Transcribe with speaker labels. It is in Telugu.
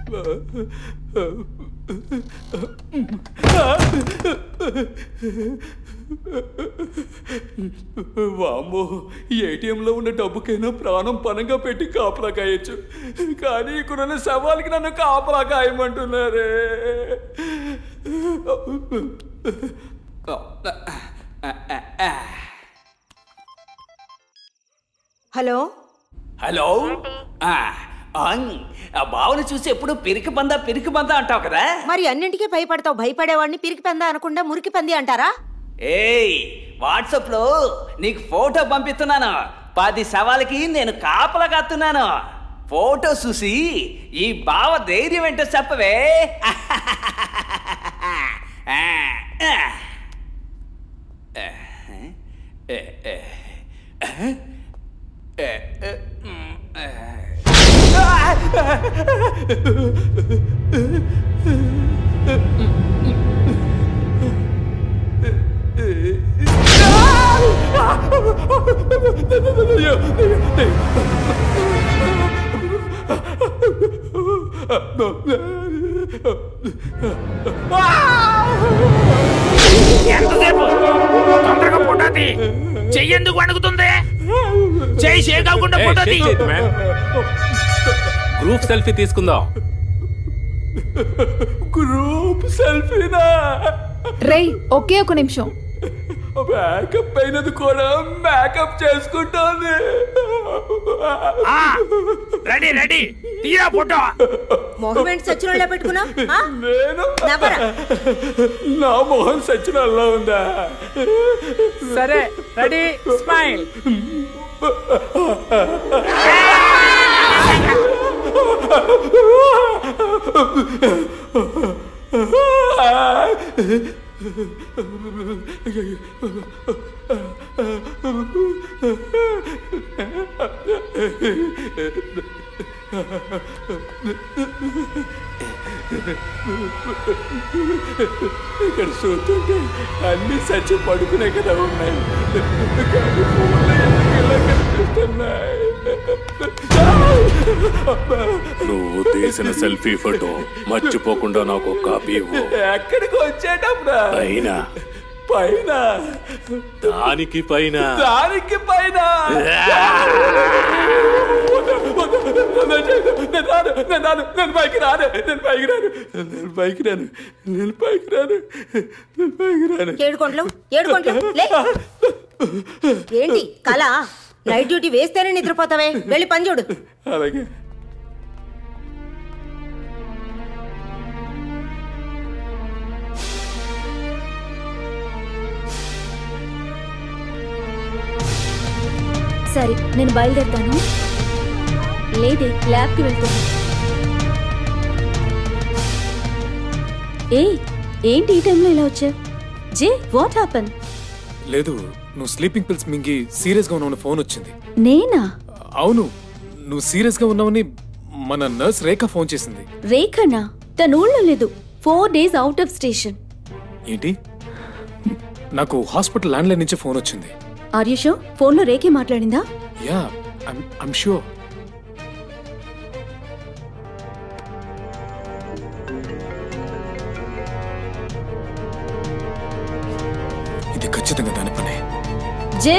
Speaker 1: వామ్మో ఏటీఎంలో ఉన్న డబ్బుకైనా ప్రాణం పనంగా పెట్టి కాపలా కాయచ్చు కానీ ఇక్కడున్న శవాలకి నన్ను కాపలా కాయమంటున్నారే
Speaker 2: హలో
Speaker 3: హలో ఆ, ఆంగ్. ఆ బావని చూసి ఎప్పుడు పిరికి బంద పిరికి బంద అంటావు కదా
Speaker 2: మరి అన్నింటికీ భయపడతావు భయపడేవాడిని పిరికి పందా అనకుండా మురికి పంది అంటారా
Speaker 3: ఏయ్ వాట్సాప్ లో నీకు ఫోటో పంపిస్తున్నాను పది సవాలకి నేను కాపలా కాస్తున్నాను ఫోటో చూసి ఈ బావ ధైర్యం ఏంటో చెప్పవే ఆ, ఆ. ఏ, ఏ, ఏ, ఏ, ఏ, మ్, ఏ.
Speaker 4: ఎంతసేపు తొందరగా ఫోటోది చెయ్యెందుకు వణుకుతుంది చెయ్యి షేక్ అవ్వకుండా ఫోటోది
Speaker 5: గ్రూప్ సెల్ఫీ తీసుకుందాం
Speaker 1: గ్రూప్ సెల్ఫీనా
Speaker 6: రేయ్ ఒకే ఒక నిమిషం
Speaker 1: మేకప్ అయినది కూడా మేకప్ చేసుకుంటోంది
Speaker 4: రెడీ రెడీ తీరా ఫోటో
Speaker 2: మొహమేంటి సచ్చినోళ్ళ పెట్టుకున్నా
Speaker 1: నేను
Speaker 2: నవ్వరా
Speaker 1: నా మొహం సచ్చినల్లా ఉందా
Speaker 7: సరే రెడీ స్మైల్
Speaker 1: ఇక్కడ చూస్తుంటే అన్ని సచ్చి పడుకునే కదా ఉన్నాయి కానీ ఫోన్లో ఎందుకు ఇలా కనిపిస్తున్నాయి
Speaker 5: నువ్వు తీసిన సెల్ఫీ ఫోటో మర్చిపోకుండా నాకు ఒక కాపీ ఇవ్వు
Speaker 1: ఎక్కడికి వచ్చేటప్పుడు
Speaker 5: పైన
Speaker 1: పైన
Speaker 5: దానికి పైన
Speaker 1: దానికి పైన నేను రాను, నేను రాను, నేను పైకి రాను నేను పైకి రాను నేను పైకి రాను నేను పైకి రాను నేను పైకి రాను
Speaker 2: ఏడుకోండ్లు ఏడుకోండ్లు లే ఏంటి కళ నైట్ డ్యూటీ వేస్తేనే నిద్రపోతావే వెళ్ళి పని చూడు
Speaker 1: అలాగే
Speaker 8: సరే నేను బయలుదేరుతాను లేదే ల్యాబ్కి వెళ్తాను ఏ ఏంటి ఈ టైంలో ఇలా వచ్చా జే వాట్ హ్యాపన్
Speaker 9: లేదు నువ్వు స్లీపింగ్ పిల్స్ మింగి సీరియస్ గా ఉన్నావు ఫోన్ వచ్చింది
Speaker 8: నేనా
Speaker 9: అవును నువ్వు సీరియస్ గా ఉన్నావని మన నర్స్ రేఖ ఫోన్ చేసింది
Speaker 8: రేఖనా తన ఊళ్ళో లేదు four days out of station
Speaker 9: ఏంటి నాకు హాస్పిటల్ ల్యాండ్ లైన్ నుంచి ఫోన్ వచ్చింది
Speaker 8: ఆర్ యు షో ఫోన్లో రేఖే మాట్లాడిందా
Speaker 9: యా ఐమ్ షూర్ ఇది ఖచ్చితంగా దాని పనే
Speaker 8: జే